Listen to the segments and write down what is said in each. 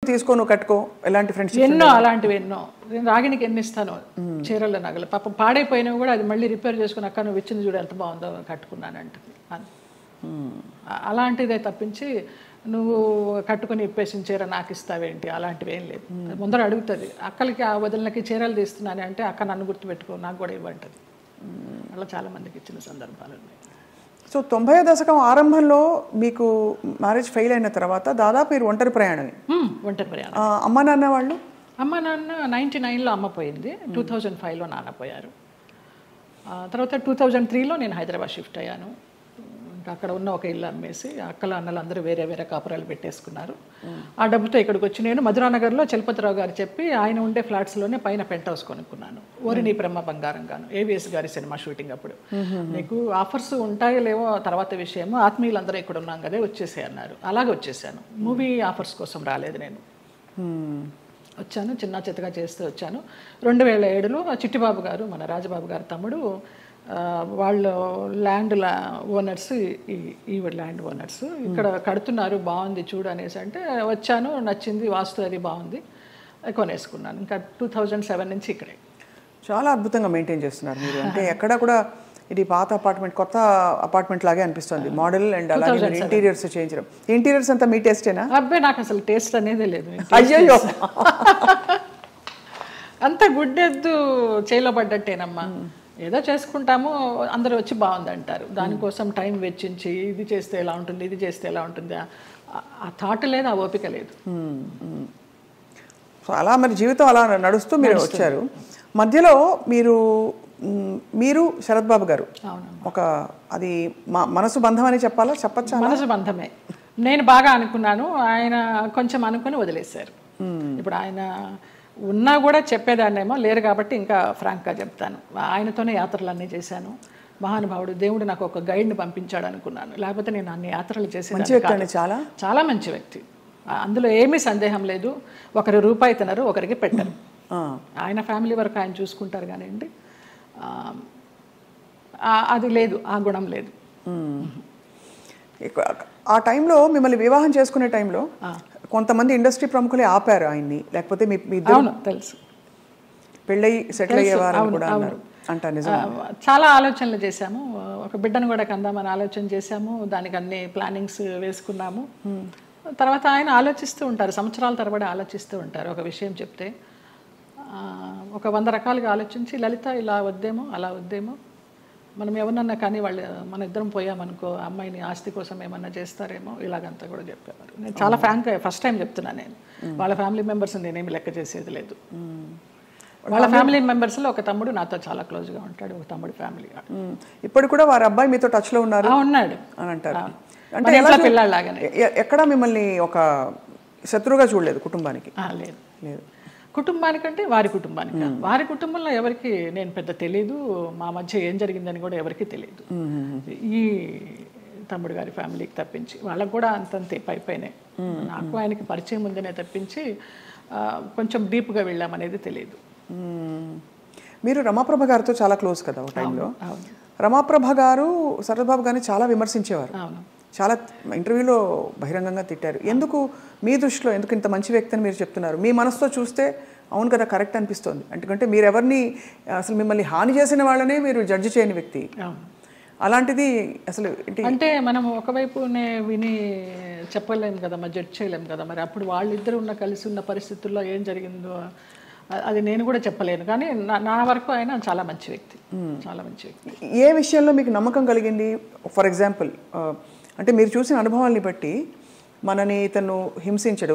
తీసుకో నువ్వు కట్టుకో ఎలాంటి ఫ్రెండ్షిప్ ఎన్నో అలాంటివి ఎన్నో నేను రాగినికి ఎన్ని ఇస్తాను చీరల నగలు పాపం పాడైపోయినవి కూడా అది మళ్ళీ రిపేర్ చేసుకుని అక్క నువ్వు ఇచ్చింది చూడు ఎంత బాగుందో కట్టుకున్నానంటది అని. అ- అలాంటిదే తప్పించి నువ్వు కట్టుకుని ఇప్పేసిన చీర నాకు ఇస్తావేంటి అలాంటివి ఏం లేదు ముందర అడుగుతుంది అక్కలకి ఆ వదిలినకి చీరలు తీస్తున్నాను అంటే అక్క నన్ను గుర్తుపెట్టుకో నాకు కూడా ఇవ్వంటది అలా చాలా మందికి ఇచ్చిన సందర్భాలు ఉన్నాయి సో తొంభై దశకం ఆరంభంలో మీకు మ్యారేజ్ ఫెయిల్ అయిన తర్వాత దాదాపు మీరు ఒంటరి ప్రయాణమే హ్మ్, ఒంటరి ప్రయాణం ఆ, అమ్మ నాన్న వాళ్ళు అమ్మ నాన్న నైంటీ నైన్లో అమ్మ పోయింది టూ థౌజండ్ ఫైవ్లో నాన్న పోయారు ఆ తర్వాత టూ థౌజండ్ త్రీలో నేను హైదరాబాద్ షిఫ్ట్ అయ్యాను ఇంకా అక్కడ ఉన్న ఒక ఇల్లు అమ్మేసి అక్కల అన్నలు అందరూ వేరే వేరే కాపురాలు పెట్టేసుకున్నారు ఆ డబ్బుతో ఇక్కడికి వచ్చి నేను మధురానగర్లో చలపతిరావు గారు చెప్పి ఆయన ఉండే ఫ్లాట్స్లోనే పైన పెంట్ హౌస్ కొనుక్కున్నాను ఓరిని బ్రహ్మ బంగారం గాను ఏవిఎస్ గారి సినిమా షూటింగ్ అప్పుడు నీకు ఆఫర్స్ ఉంటాయో లేవో తర్వాత విషయము ఆత్మీయులందరూ ఇక్కడ ఉన్నాం కదా వచ్చేసే అన్నారు అలాగే వచ్చేసాను మూవీ ఆఫర్స్ కోసం రాలేదు నేను వచ్చాను చిన్న చిత్తగా చేస్తూ వచ్చాను రెండు వేల ఏడులో చిట్టిబాబు గారు మన రాజబాబు గారు తమ్ముడు ఆ, వాళ్ళు ల్యాండ్ ఓనర్స్ ఈ ల్యాండ్ ఓనర్స్ ఇక్కడ కడుతున్నారు బాగుంది చూడు అనేసి అంటే వచ్చాను నచ్చింది వాస్తు అది బాగుంది కొనేసుకున్నాను ఇంకా టూ థౌజండ్ సెవెన్ నుంచి ఇక్కడే చాలా అద్భుతంగా మెయింటైన్ చేస్తున్నారు మీరు అంటే ఎక్కడ కూడా ఇది పాత అపార్ట్మెంట్ కొత్త అపార్ట్మెంట్ లాగే అనిపిస్తుంది మోడల్ అండ్ అలాగే మీరు ఇంటీరియర్స్ చేయించడం ఇంటీరియర్స్ అంతా మీ టేస్టేనా అబ్బాయి నాకు అసలు టేస్ట్ అనేదే లేదు అయ్యయ్యో అంత గుడ్డెద్దు చేలో పడ్డట్టేనమ్మా ఏదో చేసుకుంటాము అందరూ వచ్చి బాగుంది అంటారు దానికోసం టైం వెచ్చించి ఇది చేస్తే ఎలా ఉంటుంది ఇది చేస్తే ఎలా ఉంటుంది ఆ- ఆ థాట్ లేదు ఆ ఓపిక లేదు సో అలా మరి జీవితం అలా నడుస్తూ మీరు వచ్చారు మధ్యలో మీరు మ్, మీరు శరత్ బాబు గారు అవునమ్మా ఒక అది మా మనసు బంధం అని చెప్పాలా చెప్పచ్చా మనసు బంధమే నేను బాగా అనుకున్నాను ఆయన కొంచెం అనుకుని వదిలేశారు ఇప్పుడు ఆయన ఉన్నా కూడా చెప్పేదాన్నేమో లేరు కాబట్టి ఇంకా ఫ్రాంక్గా చెప్తాను ఆయనతోనే యాత్రలు అన్నీ చేశాను మహానుభావుడు దేవుడు నాకు ఒక గైడ్ని పంపించాడు అనుకున్నాను లేకపోతే నేను అన్ని యాత్రలు చేసేదాన్ని మంచి వ్యక్తి అండి చాలా చాలా మంచి వ్యక్తి ఆ- అందులో ఏమీ సందేహం లేదు ఒకరు రూపాయి తినరు ఒకరికి పెట్టరు ఆ. ఆయన ఫ్యామిలీ వరకు ఆయన చూసుకుంటారు కానివ్వండి ఆ, ఆ- అది లేదు ఆ గుణం లేదు ఎక్కువ- ఆ టైంలో మిమ్మల్ని వివాహం చేసుకునే టైంలో కొంతమంది ఇండస్ట్రీ ప్రముఖులే ఆపారు ఆయన్ని లేకపోతే మీ మీ ఇద్దరు అవును తెలుసు పెళ్ళయి సెటిల్ అయ్యేవారని కూడా అన్నారు అంటా నిజం ఆ, చాలా ఆలోచనలు చేశాము ఒక బిడ్డను కూడా కందామని ఆలోచన చేశాము దానికి అన్ని ప్లానింగ్స్ వేసుకున్నాము తర్వాత ఆయన ఆలోచిస్తూ ఉంటారు సంవత్సరాల తరబడి ఆలోచిస్తూ ఉంటారు ఒక విషయం చెప్తే ఆ, ఒక వంద రకాలుగా ఆలోచించి లలిత ఇలా వద్దేమో అలా వద్దేమో మనం ఎవరన్నా కానీ వాళ్ళు మన ఇద్దరం పోయామనుకో అమ్మాయిని ఆస్తి కోసం ఏమన్నా చేస్తారేమో ఇలాగంతా కూడా చెప్పేవారు నేను చాలా ఫ్రాంక్ ఫస్ట్ టైం చెప్తున్నాను నేను వాళ్ళ ఫ్యామిలీ మెంబర్స్ నేనేమి లెక్క చేసేది లేదు వాళ్ళ ఫ్యామిలీ మెంబర్స్లో ఒక తమ్ముడు నాతో చాలా క్లోజ్గా ఉంటాడు ఒక తమ్ముడు ఫ్యామిలీ మ్, ఇప్పుడు కూడా వారి అబ్బాయి మీతో టచ్ లో ఉన్నారు ఉన్నాడు అని అంటారు మన అంటే ఎలా ఇంట్లో చూ- పిల్లాడిలాగానే. ఎ- ఎక్కడా మిమ్మల్ని ఒక శత్రువుగా చూడలేదు కుటుంబానికి ఆ, లేదు లేదు కుటుంబానికంటే వారి కుటుంబానికి వారి కుటుంబంలో ఎవరికి నేను పెద్ద తెలీదు మా మధ్య ఏం జరిగిందని కూడా ఎవరికి తెలియదు ఈ తమ్ముడు గారి ఫ్యామిలీకి తప్పించి వాళ్ళకు కూడా అంతంతే పై పైనే నాకు ఆయనకి పరిచయం ఉందనే తప్పించి ఆ, కొంచెం డీప్గా వెళ్ళామనేది తెలియదు మ్మ్. మీరు రమాప్రభ గారితో చాలా క్లోజ్ కదా ఒక టైంలో అవును రమాప్రభ గారు శరత్బాబు గారిని చాలా విమర్శించేవారు అవును చాలా ఇంటర్వ్యూలో బహిరంగంగా తిట్టారు ఎందుకు మీ దృష్టిలో ఎందుకు ఇంత మంచి వ్యక్తి అని మీరు చెప్తున్నారు మీ మనసుతో చూస్తే అవును కదా కరెక్ట్ అనిపిస్తుంది ఎందుకంటే మీరు ఎవరిని అసలు మిమ్మల్ని హాని చేసిన వాళ్ళనే మీరు జడ్జి చేయని వ్యక్తి అవును అలాంటిది అసలు ఏంటి అంటే మనం ఒకవైపునే విని చెప్పలేం కదా మరి జడ్జ్ చేయలేం కదా మరి అప్పుడు వాళ్ళిద్దరు ఉన్న కలిసి ఉన్న పరిస్థితుల్లో ఏం జరిగిందో అ- అది నేను కూడా చెప్పలేను కానీ నా- నా వరకు ఆయన చాలా మంచి వ్యక్తి చాలా మంచి వ్యక్తి ఏ విషయంలో మీకు నమ్మకం కలిగింది ఫర్ ఎగ్జాంపుల్ అంటే మీరు చూసిన అనుభవాల్ని బట్టి మనని ఇతను హింసించడు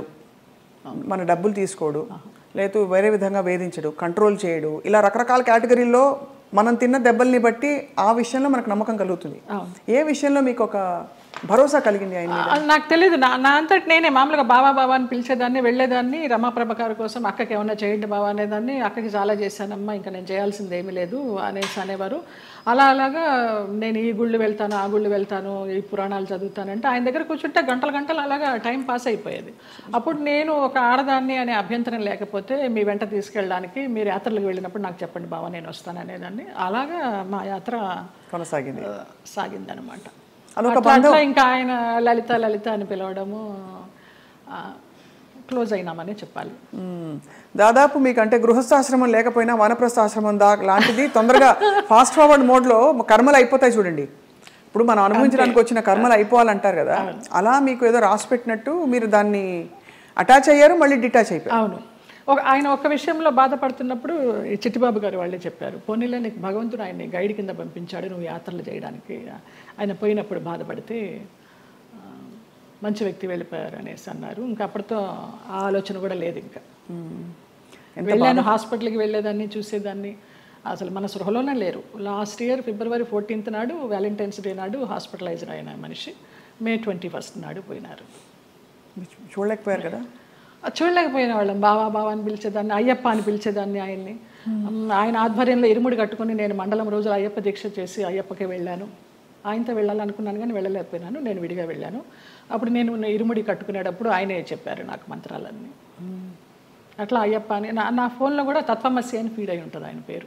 మన డబ్బులు తీసుకోడు లేదు వేరే విధంగా వేధించడు కంట్రోల్ చేయడు ఇలా రకరకాల కేటగిరీల్లో మనం తిన్న దెబ్బల్ని బట్టి ఆ విషయంలో మనకు నమ్మకం కలుగుతుంది ఏ విషయంలో మీకు ఒక భరోసా కలిగింది ఆయన మీద? అది నాకు తెలియదు నా నా అంతటి నేనే మామూలుగా బావా బావా అని పిలిచేదాన్ని వెళ్ళేదాన్ని రమాప్రభ గారి కోసం అక్కకి ఏమన్నా చేయండి బావా అనేదాన్ని అక్కకి చాలా చేశానమ్మా ఇంకా నేను చేయాల్సింది ఏమీ లేదు అనేసి అనేవారు అలా అలాగా నేను ఈ గుళ్ళు వెళ్తాను ఆ గుళ్ళు వెళ్తాను ఈ పురాణాలు చదువుతానంటే ఆయన దగ్గర కూర్చుంటే గంటల గంటలు అలాగా టైం పాస్ అయిపోయేది అప్పుడు నేను ఒక ఆడదాన్ని అనే అభ్యంతరం లేకపోతే మీ వెంట తీసుకెళ్ళడానికి మీరు యాత్రలకు వెళ్ళినప్పుడు నాకు చెప్పండి బావా నేను వస్తాను అనేదాన్ని అలాగా మా యాత్ర కొనసాగింది ఆ, సాగిందనమాట అదొక అట్లా అట్లా ఇంకా ఆయన లలిత లలిత అని పిలవడము ఆ, క్లోజ్ అయినామనే చెప్పాలి మ్మ్. దాదాపు మీకు అంటే గృహస్థాశ్రమం లేకపోయినా వానప్రస్థాశ్రమం దా లాంటిది తొందరగా ఫాస్ట్ ఫార్వర్డ్ మోడ్లో కర్మలు అయిపోతాయి చూడండి ఇప్పుడు మనం అనుభవించడానికి వచ్చిన కర్మలు అయిపోవాలంటారు కదా అలా మీకు ఏదో రాసి పెట్టినట్టు మీరు దాన్ని అటాచ్ అయ్యారు మళ్ళీ డిటాచ్ అయిపోయారు అవును ఒక ఆయన ఒక విషయంలో బాధపడుతున్నప్పుడు ఈ చిట్టిబాబు గారు వాళ్ళే చెప్పారు పోనీలో నీకు భగవంతుడు ఆయన్ని గైడ్ కింద పంపించాడు నువ్వు యాత్రలు చేయడానికి ఆయన పోయినప్పుడు బాధపడితే ఆ, మంచి వ్యక్తి వెళ్ళిపోయారు అనేసి అన్నారు ఇంకా అప్పటితో ఆ ఆలోచన కూడా లేదు ఇంకా వెళ్ళాను హాస్పిటల్కి వెళ్ళేదాన్ని చూసేదాన్ని అసలు మన సృహలోనే లేరు లాస్ట్ ఇయర్ ఫిబ్రవరి ఫోర్టీన్త్ నాడు వ్యాలంటైన్స్ డే నాడు హాస్పిటలైజ్డ్ అయిన మనిషి మే ట్వంటీ ఫస్ట్ నాడు పోయినారు చూడలేకపోయారు కదా అది చూడలేకపోయిన వాళ్ళం బావా బావా అని పిలిచేదాన్ని అయ్యప్ప అని పిలిచేదాన్ని ఆయన్ని ఉమ్, ఆయన ఆధ్వర్యంలో ఇరుముడి కట్టుకొని నేను మండలం రోజులు అయ్యప్ప దీక్ష చేసి అయ్యప్పకే వెళ్ళాను ఆయనతో వెళ్ళాలనుకున్నాను కానీ వెళ్ళలేకపోయినాను నేను విడిగా వెళ్ళాను అప్పుడు నేను ఉన్న ఇరుముడి కట్టుకునేటప్పుడు ఆయనే చెప్పారు నాకు మంత్రాలన్నీ అట్లా అయ్యప్ప అని నా నా ఫోన్లో కూడా తత్వమసి అని ఫీడ్ అయి ఉంటుంది ఆయన పేరు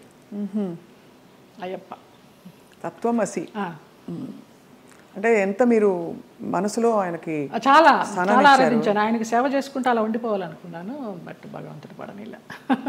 అయ్యప్ప తత్వమసి ఆ. అంటే ఎంత మీరు మనసులో ఆయనకి చాలా చాలా ఆరాధించాను ఆయనకి సేవ చేసుకుంటూ అలా ఉండిపోవాలనుకున్నాను బట్ భగవంతుడు పడనిలా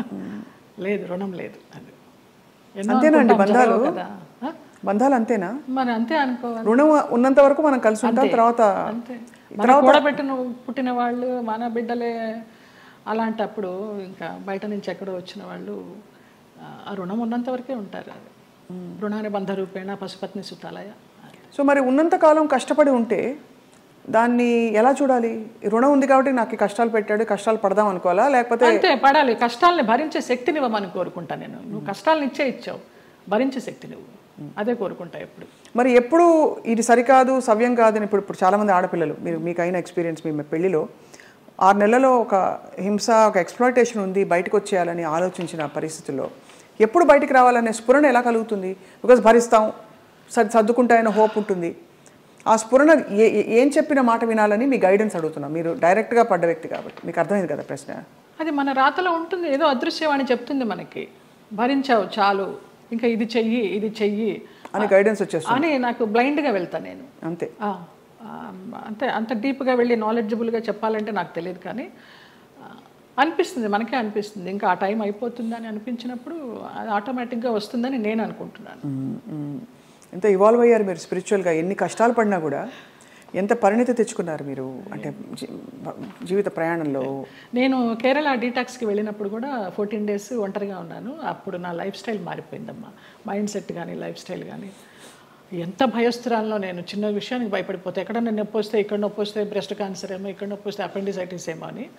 లేదు రుణం లేదు అది ఎన్నో అంతేనండి అనుకుంటాం, బంధాలు? జరగవు కదా ఆ? బంధాలు అంతేనా మరి అంతే అనుకోవాలి రుణం ఉన్నంత వరకు మనం కలిసి ఉంటాం తర్వాత అంతే మన కూడబెట్టిన పుట్టిన వాళ్ళు మన బిడ్డలే అలాంటప్పుడు ఇంకా బయట నుంచి ఎక్కడో వచ్చిన వాళ్ళు ఆ, ఆ రుణం ఉన్నంత వరకే ఉంటారు అది రుణాన్ని బంధ రూపేణ పశుపత్ని సుతాలయ సో మరి ఉన్నంత కాలం కష్టపడి ఉంటే దాన్ని ఎలా చూడాలి ఈ రుణం ఉంది కాబట్టి నాకు ఈ కష్టాలు పెట్టాడు కష్టాలు పడదాం అనుకోవాలా లేకపోతే అంతే పడాలి కష్టాలని భరించే శక్తిని ఇవ్వమని కోరుకుంటా నేను నువ్వు కష్టాలను ఇచ్చే ఇచ్చావు భరించే శక్తి నువ్వు అదే కోరుకుంటా ఎప్పుడు మరి ఎప్పుడు ఇది సరికాదు సవ్యం కాదని ఇప్పుడు ఇప్పుడు చాలామంది ఆడపిల్లలు మీరు మీకు అయిన ఎక్స్పీరియన్స్ మీ పెళ్లిలో ఆరు నెలల్లో ఒక హింస ఒక ఎక్స్ప్లాయిటేషన్ ఉంది బయటకు వచ్చేయాలని ఆలోచించిన పరిస్థితుల్లో ఎప్పుడు బయటికి రావాలనే స్ఫురణ ఎలా కలుగుతుంది బికాజ్ భరిస్తాం సర్ సర్దుకుంటాయనే హోప్ ఉంటుంది ఆ స్ఫురణ ఏ ఏ- ఏం చెప్పిన మాట వినాలని మీ గైడెన్స్ అడుగుతున్నాం మీరు డైరెక్ట్గా పడ్డ వ్యక్తి కాబట్టి మీకు అర్థమైంది కదా ప్రశ్న అది మన రాతలో ఉంటుంది ఏదో అదృశ్యవాణి చెప్తుంది మనకి భరించావు చాలు ఇంకా ఇది చెయ్యి ఇది చెయ్యి అని గైడెన్స్ వచ్చేస్తుంది అని నాకు బ్లైండ్గా వెళ్తా నేను అంతే ఆ, ఆ, అంతే అంత డీప్గా వెళ్ళి నాలెడ్జబుల్గా చెప్పాలంటే నాకు తెలియదు కానీ ఆ, అనిపిస్తుంది మనకే అనిపిస్తుంది ఇంకా ఆ టైం అయిపోతుందని అనిపించినప్పుడు అది ఆటోమేటిక్గా వస్తుందని నేను అనుకుంటున్నాను మ్మ్, మ్మ్. ఎంత ఇవాల్వ్ అయ్యారు మీరు స్పిరిచువల్గా ఎన్ని కష్టాలు పడినా కూడా ఎంత పరిణితి తెచ్చుకున్నారు మీరు అంటే జీ- జీవిత ప్రయాణంలో నేను కేరళ డీటాక్స్కి వెళ్ళినప్పుడు కూడా ఫోర్టీన్ డేస్ ఒంటరిగా ఉన్నాను అప్పుడు నా లైఫ్ స్టైల్ మారిపోయిందమ్మా మైండ్ సెట్ కానీ లైఫ్ స్టైల్ కానీ ఎంత భయస్థిరాల్లో నేను చిన్న విషయానికి భయపడిపోతే ఎక్కడన్నా నొప్పి వస్తే ఇక్కడ నొప్పి వస్తే బ్రెస్ట్ క్యాన్సర్ ఏమో ఇక్కడ నొప్పి వస్తే అపెండిసైటిస్ ఏమో అని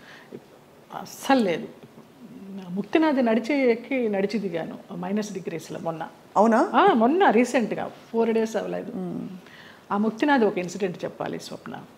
అస్సలు లేదు ముక్తినాథి నడిచి ఎక్కి నడిచి దిగాను మైనస్ డిగ్రీస్లో మొన్న అవునా ఆ, మొన్న రీసెంట్గా ఫోర్ డేస్ అవ్వలేదు ఆ ముక్తినాథి ఒక ఇన్సిడెంట్ చెప్పాలి స్వప్న